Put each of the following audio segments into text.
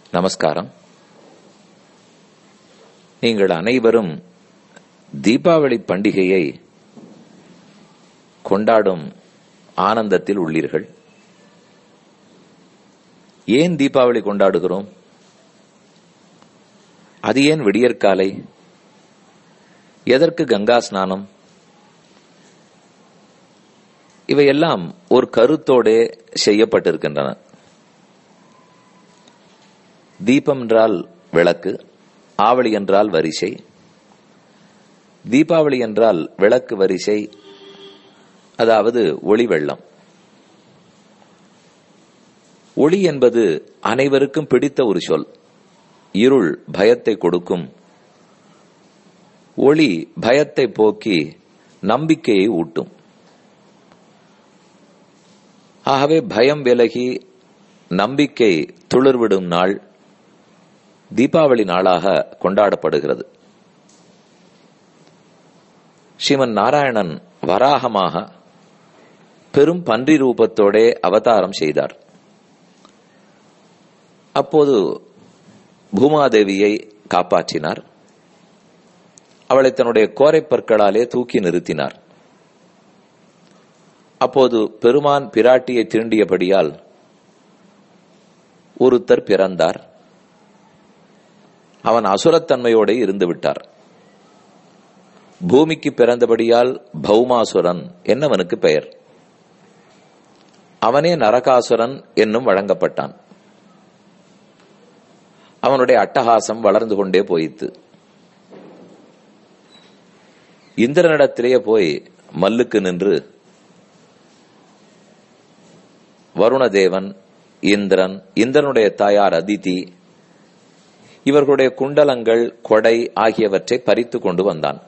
நமஸ்காரம் நீங்கள் அனைவரும் தீபாவளி பண்டிகையை கொண்டாடும் ஆனந்தத்தில் உள்ளீர்கள் ஏன் தீபாவளி கொண்டாடுகிறோம் அது ஏன் விடியற்காலை எதற்கு கங்கா ஸ்நானம் இவையெல்லாம் ஒரு கருத்தோடே செய்யப்பட்டிருக்கின்றன தீபம் என்றால் விளக்கு ஆவளி என்றால் வரிசை தீபாவளி என்றால் விளக்கு வரிசை அதாவது ஒளி வெள்ளம் ஒளி என்பது அனைவருக்கும் பிடித்த ஒரு சொல் இருள் பயத்தை கொடுக்கும் ஒளி பயத்தை போக்கி நம்பிக்கையை ஊட்டும் ஆகவே பயம் விலகி நம்பிக்கை துளிர்விடும் நாள் தீபாவளி நாளாக கொண்டாடப்படுகிறது ஸ்ரீமன் நாராயணன் வராகமாக பெரும் பன்றி ரூபத்தோடே அவதாரம் செய்தார் அப்போது பூமாதேவியை காப்பாற்றினார் அவளை தன்னுடைய கோரை பற்களாலே தூக்கி நிறுத்தினார் அப்போது பெருமான் பிராட்டியை தீண்டியபடியால் ஒருத்தர் பிறந்தார் அவன் அசுரத்தன்மையோட இருந்து விட்டார் பூமிக்கு பிறந்தபடியால் பௌமாசுரன் என்னவனுக்கு பெயர் அவனே நரகாசுரன் என்னும் வழங்கப்பட்டான் அவனுடைய அட்டகாசம் வளர்ந்து கொண்டே போயித்து இந்திரனிடத்திலேயே போய் மல்லுக்கு நின்று வருணதேவன் இந்திரன் இந்திரனுடைய தாயார் அதிதி இவர்களுடைய குண்டலங்கள் கொடை ஆகியவற்றை பறித்து கொண்டு வந்தான்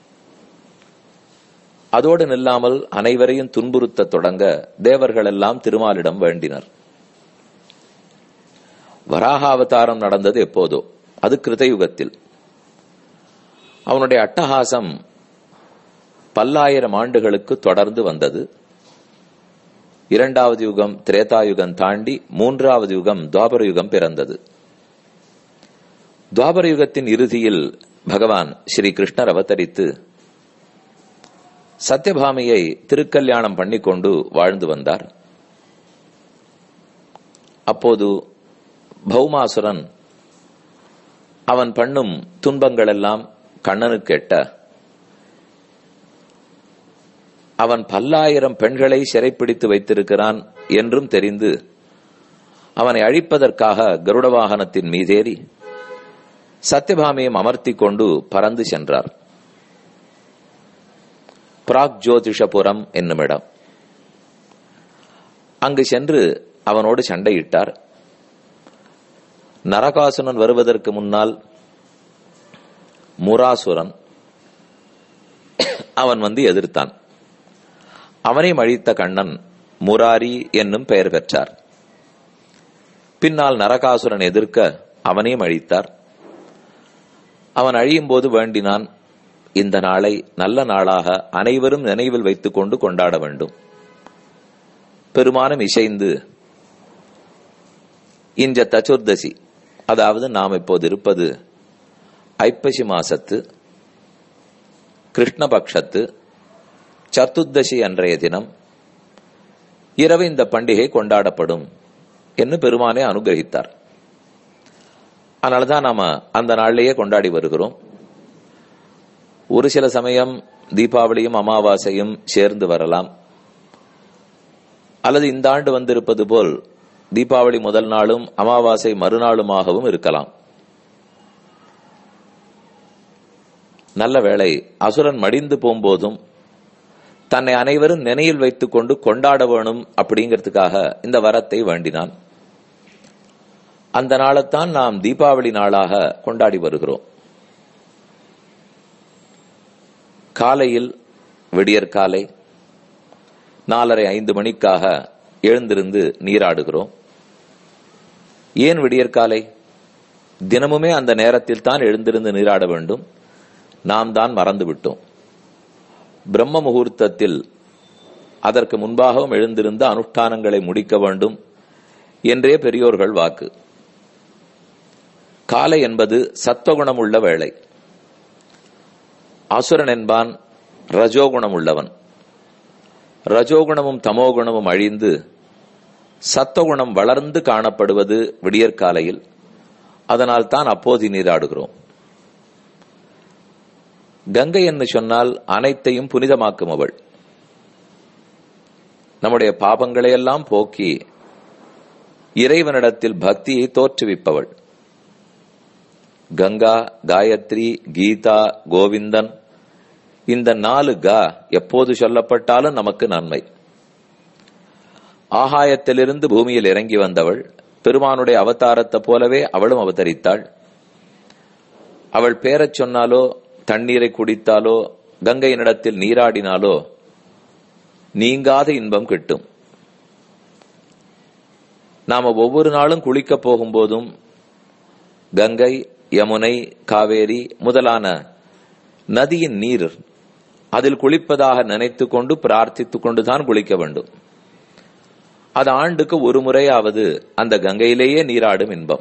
அதோடு நில்லாமல் அனைவரையும் துன்புறுத்த தொடங்க தேவர்கள் எல்லாம் திருமாலிடம் வேண்டினர் வராகாவதாரம் நடந்தது எப்போதோ அது கிருதயுகத்தில் அவனுடைய அட்டகாசம் பல்லாயிரம் ஆண்டுகளுக்கு தொடர்ந்து வந்தது இரண்டாவது யுகம் திரேதாயுகம் தாண்டி மூன்றாவது யுகம் துவாபர யுகம் பிறந்தது துவாபர யுகத்தின் இறுதியில் பகவான் ஸ்ரீ கிருஷ்ணர் அவதரித்து சத்யபாமியை திருக்கல்யாணம் பண்ணிக்கொண்டு வாழ்ந்து வந்தார் அப்போது பௌமாசுரன் அவன் பண்ணும் துன்பங்கள் எல்லாம் கண்ணனுக்கு எட்ட அவன் பல்லாயிரம் பெண்களை சிறைப்பிடித்து வைத்திருக்கிறான் என்றும் தெரிந்து அவனை அழிப்பதற்காக கருட வாகனத்தின் மீதேறி சத்யபாமியம் அமர்த்தி கொண்டு பறந்து சென்றார் பிராக் ஜோதிஷபுரம் என்னுமிடம் அங்கு சென்று அவனோடு சண்டையிட்டார் நரகாசுரன் வருவதற்கு முன்னால் முராசுரன் அவன் வந்து எதிர்த்தான் அவனை அழித்த கண்ணன் முராரி என்னும் பெயர் பெற்றார் பின்னால் நரகாசுரன் எதிர்க்க அவனையும் அழித்தார் அவன் அழியும் போது வேண்டினான் இந்த நாளை நல்ல நாளாக அனைவரும் நினைவில் வைத்துக் கொண்டு கொண்டாட வேண்டும் பெருமானம் இசைந்து இந்த தச்சுர்தசி அதாவது நாம் இப்போது இருப்பது ஐப்பசி மாசத்து கிருஷ்ணபக்ஷத்து சத்துர்தசி அன்றைய தினம் இரவு இந்த பண்டிகை கொண்டாடப்படும் என்று பெருமானே அனுகிரகித்தார் அதனாலதான் நாம அந்த நாள்லயே கொண்டாடி வருகிறோம் ஒரு சில சமயம் தீபாவளியும் அமாவாசையும் சேர்ந்து வரலாம் அல்லது இந்த ஆண்டு வந்திருப்பது போல் தீபாவளி முதல் நாளும் அமாவாசை மறுநாளுமாகவும் இருக்கலாம் நல்ல வேளை அசுரன் மடிந்து போகும்போதும் தன்னை அனைவரும் நினைவில் வைத்துக் கொண்டு கொண்டாட வேணும் அப்படிங்கிறதுக்காக இந்த வரத்தை வேண்டினான் அந்த நாளைத்தான் நாம் தீபாவளி நாளாக கொண்டாடி வருகிறோம் காலையில் விடியற்காலை நாலரை ஐந்து மணிக்காக எழுந்திருந்து நீராடுகிறோம் ஏன் விடியற்காலை தினமுமே அந்த நேரத்தில் தான் எழுந்திருந்து நீராட வேண்டும் நாம் தான் மறந்து விட்டோம் பிரம்ம முகூர்த்தத்தில் அதற்கு முன்பாகவும் எழுந்திருந்த அனுஷ்டானங்களை முடிக்க வேண்டும் என்றே பெரியோர்கள் வாக்கு காலை என்பது சத்துவகுணம் உள்ள வேளை அசுரன் என்பான் ரஜோகுணம் உள்ளவன் ரஜோகுணமும் தமோகுணமும் அழிந்து சத்துவகுணம் வளர்ந்து காணப்படுவது விடியற்காலையில் அதனால் தான் அப்போது நீராடுகிறோம் கங்கை என்று சொன்னால் அனைத்தையும் புனிதமாக்கும் அவள் நம்முடைய பாபங்களையெல்லாம் போக்கி இறைவனிடத்தில் பக்தியை தோற்றுவிப்பவள் கங்கா காயத்ரி கீதா கோவிந்தன் இந்த நாலு கா எப்போது சொல்லப்பட்டாலும் நமக்கு நன்மை ஆகாயத்திலிருந்து பூமியில் இறங்கி வந்தவள் பெருமானுடைய அவதாரத்தை போலவே அவளும் அவதரித்தாள் அவள் பேரச் சொன்னாலோ தண்ணீரை குடித்தாலோ கங்கையினிடத்தில் நீராடினாலோ நீங்காத இன்பம் கிட்டும் நாம ஒவ்வொரு நாளும் குளிக்க போகும்போதும் கங்கை யமுனை காவேரி முதலான நதியின் நீர் அதில் குளிப்பதாக நினைத்து கொண்டு பிரார்த்தித்துக் கொண்டுதான் குளிக்க வேண்டும் அது ஆண்டுக்கு ஒரு முறையாவது அந்த கங்கையிலேயே நீராடும் இன்பம்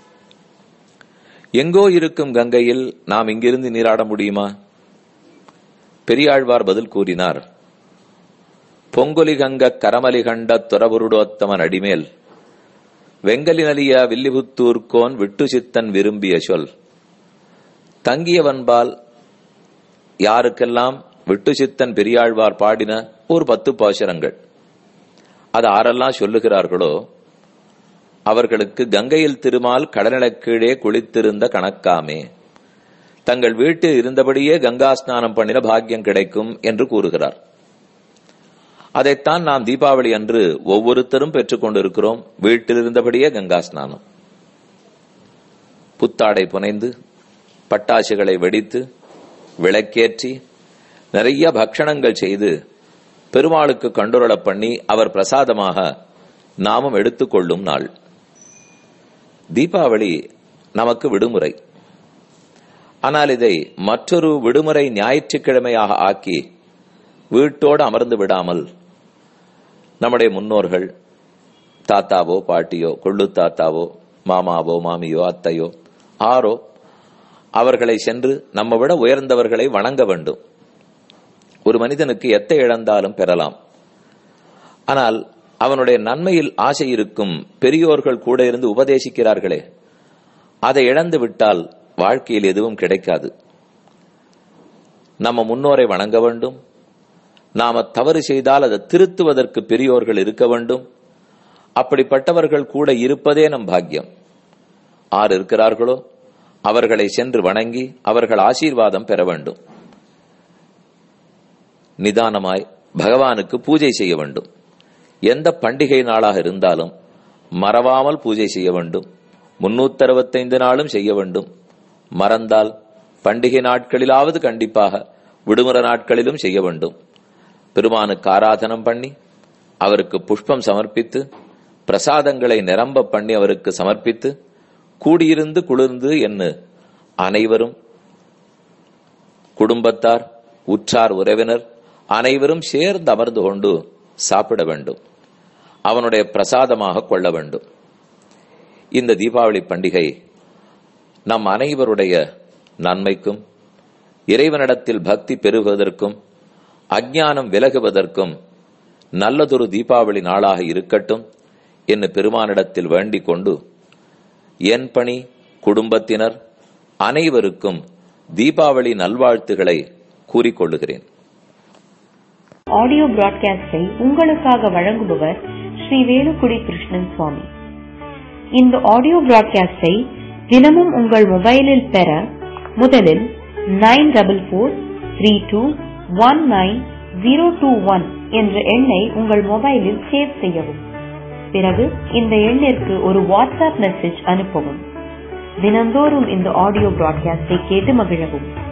எங்கோ இருக்கும் கங்கையில் நாம் இங்கிருந்து நீராட முடியுமா பெரியாழ்வார் பதில் கூறினார் பொங்கொலி கங்க கரமலி கண்ட துறபுருடோத்தமன் அடிமேல் வெங்கலி நலிய வில்லிபுத்தூர்கோன் விட்டு சித்தன் விரும்பிய சொல் தங்கியவன்பால் யாருக்கெல்லாம் விட்டு சித்தன் பெரியாழ்வார் பாடின ஒரு பத்து பாசுரங்கள் அது ஆரெல்லாம் சொல்லுகிறார்களோ அவர்களுக்கு கங்கையில் திருமால் கடலிடக் கீழே குளித்திருந்த கணக்காமே தங்கள் வீட்டில் இருந்தபடியே கங்கா ஸ்நானம் பண்ணின பாக்கியம் கிடைக்கும் என்று கூறுகிறார் அதைத்தான் நாம் தீபாவளி அன்று ஒவ்வொருத்தரும் பெற்றுக் கொண்டிருக்கிறோம் வீட்டில் இருந்தபடியே கங்கா ஸ்நானம் புத்தாடை புனைந்து பட்டாசுகளை வெடித்து விளக்கேற்றி நிறைய பக்ஷணங்கள் செய்து பெருமாளுக்கு கண்டுரளப் பண்ணி அவர் பிரசாதமாக நாமும் எடுத்துக்கொள்ளும் நாள் தீபாவளி நமக்கு விடுமுறை ஆனால் இதை மற்றொரு விடுமுறை ஞாயிற்றுக்கிழமையாக ஆக்கி வீட்டோடு அமர்ந்து விடாமல் நம்முடைய முன்னோர்கள் தாத்தாவோ பாட்டியோ கொள்ளு தாத்தாவோ மாமாவோ மாமியோ அத்தையோ ஆரோ அவர்களை சென்று நம்ம விட உயர்ந்தவர்களை வணங்க வேண்டும் ஒரு மனிதனுக்கு எத்தை இழந்தாலும் பெறலாம் ஆனால் அவனுடைய நன்மையில் ஆசை இருக்கும் பெரியோர்கள் கூட இருந்து உபதேசிக்கிறார்களே அதை இழந்து விட்டால் வாழ்க்கையில் எதுவும் கிடைக்காது நம்ம முன்னோரை வணங்க வேண்டும் நாம தவறு செய்தால் அதை திருத்துவதற்கு பெரியோர்கள் இருக்க வேண்டும் அப்படிப்பட்டவர்கள் கூட இருப்பதே நம் பாக்கியம் ஆர் இருக்கிறார்களோ அவர்களை சென்று வணங்கி அவர்கள் ஆசீர்வாதம் பெற வேண்டும் நிதானமாய் பகவானுக்கு பூஜை செய்ய வேண்டும் எந்த பண்டிகை நாளாக இருந்தாலும் மறவாமல் பூஜை செய்ய வேண்டும் முன்னூத்தி அறுபத்தைந்து நாளும் செய்ய வேண்டும் மறந்தால் பண்டிகை நாட்களிலாவது கண்டிப்பாக விடுமுறை நாட்களிலும் செய்ய வேண்டும் பெருமானுக்கு ஆராதனம் பண்ணி அவருக்கு புஷ்பம் சமர்ப்பித்து பிரசாதங்களை நிரம்ப பண்ணி அவருக்கு சமர்ப்பித்து கூடியிருந்து குளிர்ந்து என்று அனைவரும் குடும்பத்தார் உற்றார் உறவினர் அனைவரும் சேர்ந்து அமர்ந்து கொண்டு சாப்பிட வேண்டும் அவனுடைய பிரசாதமாக கொள்ள வேண்டும் இந்த தீபாவளி பண்டிகை நம் அனைவருடைய நன்மைக்கும் இறைவனிடத்தில் பக்தி பெருகுவதற்கும் அஜ்ஞானம் விலகுவதற்கும் நல்லதொரு தீபாவளி நாளாக இருக்கட்டும் என்று பெருமானிடத்தில் வேண்டிக் கொண்டு என் பணி குடும்பத்தினர் அனைவருக்கும் தீபாவளி நல்வாழ்த்துக்களை கூறிக்கொள்ளுகிறேன் ஆடியோ பிராட்காஸ்டை உங்களுக்காக வழங்குபவர் ஸ்ரீ வேலுக்குடி கிருஷ்ணன் சுவாமி இந்த ஆடியோ பிராட்காஸ்டை தினமும் உங்கள் மொபைலில் பெற முதலில் nine double four three two one nine zero two one என்ற எண்ணை உங்கள் மொபைலில் சேவ் செய்யவும் பிறகு இந்த எண்ணிற்கு ஒரு வாட்ஸ்அப் மெசேஜ் அனுப்பவும் தினந்தோறும் இந்த ஆடியோ பிராட்காஸ்டை கேட்டு மகிழவும்